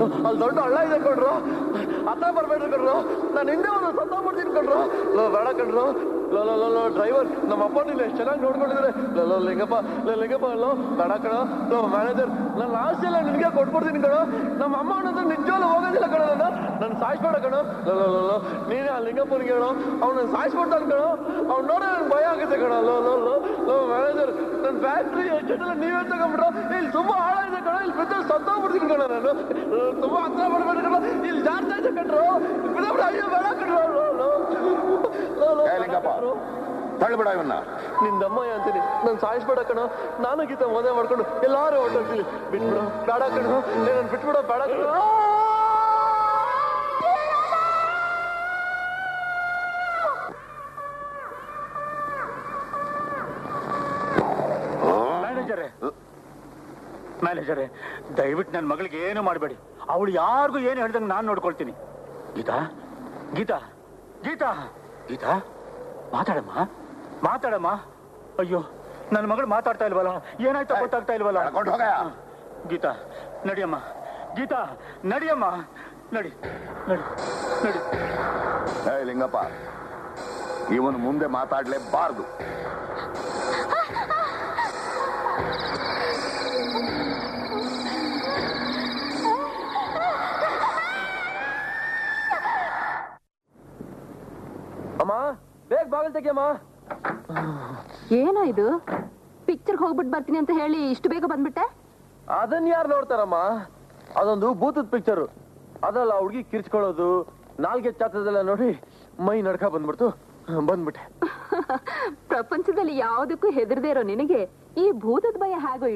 ಅಲ್ಲಿ ದೊಡ್ಡ ಹಳ್ಳ ಇದೆ ಕಣ್ರು ಹತ್ರ ಬರ್ಬೇಡ್ರಿ ಕಣ್ರು ನಾನು ಹಿಂದೆ ಒಂದು ಸತ್ತೋಗ್ಬಿಡ್ತೀನಿ ಕಣ್ರು ಲೋ ಬೇಡ ಕಣ್ರು ಲೋ ಲೋ ಲೋ ಲೋ ಡ್ರೈವರ್ ನಮ್ಮ ಅಪ್ಪ ನೀನು ಎಷ್ಟು ಚೆನ್ನಾಗಿ ನೋಡ್ಕೊಂಡಿದ್ರೆ ಲೋ ಲೋ ಲಿಂಗಪ್ಪ ಲೋ ಲಿಂಗಪ್ಪ ಲೋ ಬೇಡ ಕಣೋ ಲೋ ಮ್ಯಾನೇಜರ್ ನನ್ನ ಆಸ್ತಿ ಎಲ್ಲ ನಿನಗೆ ಕೊಟ್ಬಿಡ್ತೀನಿ ಕಣೋ ನಮ್ಮ ಅಮ್ಮ ಅನ್ನೋದು ನಿಜವಾಗ್ಲೂ ಹೋಗೋದಿಲ್ಲ ಕಣೋ ನಾನು ನನ್ನ ಸಾಯಿಸ್ಬೇಡ ಕಣೋ ಲೋ ಲೋ ಲೋ ಲೋ ನೀನೇ ಆ ಲಿಂಗಪ್ಪನಿಗೆ ಹೇಳು ಅವ್ನು ಸಾಯಿಸ್ಬಿಡ್ತಾನೆ ಕಣೋ ಅವ್ನು ನೋಡೋ ನನ್ಗೆ ಭಯ ಆಗುತ್ತೆ ಕಣೋ ಲೋ ಲೋ ಲೋ ಲೋ ಮ್ಯಾನೇಜರ್ ನನ್ನ ಫ್ಯಾಕ್ಟ್ರಿ ಎಷ್ಟೆಲ್ಲ ನೀವೇ ತಗೊಂಡ್ಬಿಟ್ರು ಇಲ್ಲಿ ತುಂಬಾ ಹಾಳಾಗಿದೆ ಕಣೋ ಇಲ್ಲಿ ಬಿದ್ದು ಸತ್ತೋಗ್ಬಿಡ್ತೀನಿ ಕಣೋ ನಾನು ಲೋ, ತುಂಬಾ ಹತ್ರ ಬರ್ಬೇಡ ಕಣೋ ಇಲ್ಲಿ ಜಾಸ್ತಿ ಇದೆ ಕಣ್ರು ಬಿಡಬಿಡ ಅಯ್ಯೋ ಬೇಡ ಕಣ್ರು ಲೋ ಲೋ ಲೋ ಲೋ ಏ ಲಿಂಗಪ್ಪ ತಳ್ಳಿಬಿಡ ಇವನ್ನ ನಿಂದಮ್ಮಯ್ಯ ಅಂತೀನಿ ನಾನು ಸಾಯಿಸ್ಬೇಡ ಕಣ ನಾನು ಗೀತ ಮದುವೆ ಮಾಡ್ಕೊಂಡು ಎಲ್ಲಾರು ಹೊಟ್ಟೋಗ್ತೀನಿ ಬಿಟ್ಬಿಡು ಬೇಡ ಕಣು ನಾನು ಬಿಟ್ಬಿಡು ಬೇಡ ಕಣು ಮ್ಯಾನೇಜರೇ ಮ್ಯಾನೇಜರೇ ದಯವಿಟ್ಟು ನನ್ನ ಮಗಳಿಗೆ ಏನು ಮಾಡಬೇಡಿ ಅವಳು ಯಾರಿಗೂ ಏನು ಹೇಳ್ದಂಗೆ ನಾನು ನೋಡ್ಕೊಳ್ತೀನಿ ಗೀತಾ ಗೀತಾ ಗೀತಾ ಗೀತಾ ಮಾತಾಡಮ್ಮ ಮಾತಾಡಮ್ಮ ಅಯ್ಯೋ ನನ್ನ ಮಗಳು ಮಾತಾಡ್ತಾ ಇಲ್ವಲ್ಲ ಏನಾಯ್ತು ಗೊತ್ತಾಗ್ತಾ ಇಲ್ವಲ್ಲ ಕರ್ಕೊಂಡು ಹೋಗ ಗೀತಾ ನಡಿಯಮ್ಮ ಗೀತಾ ನಡಿಯಮ್ಮ ನಡಿ ನಡಿ ನಡಿ ಏ ಲಿಂಗಪ್ಪ ಇವನು ಮುಂದೆ ಮಾತಾಡ್ಲೇಬಾರ್ದು ಅಮ್ಮ ಬೇಗ ಬಾಗಿಲು ತೆಗಿಯಮ್ಮ ಏನೋ ಇದು ಪಿಕ್ಚರ್ಗೆ ಹೋಗ್ಬಿಟ್ಟು ಬರ್ತೀನಿ ಅಂತ ಹೇಳಿ ಇಷ್ಟು ಬೇಗ ಬಂದ್ಬಿಟ್ಟೆ ಅದನ್ನ ಯಾರು ನೋಡ್ತಾರಮ್ಮ ಅದೊಂದು ಭೂತದ ಪಿಕ್ಚರು ಅದಲ್ಲ ಹುಡುಗಿ ಕಿರ್ಚ್ಕೊಳ್ಳೋದು ನಾಲ್ಗೆ ಚಾತದೆಲ್ಲ ನೋಡಿ ಮೈ ನಡ್ಕ ಬಂದ್ಬಿಡ್ತು ಬಂದ್ಬಿಟ್ಟೆ ಪ್ರಪಂಚದಲ್ಲಿ ಯಾವುದಕ್ಕೂ ಹೆದರದೇ ಇರೋ ನಿನಗೆ ಈ ಭೂತದ ಭಯ ಹೇಗೋ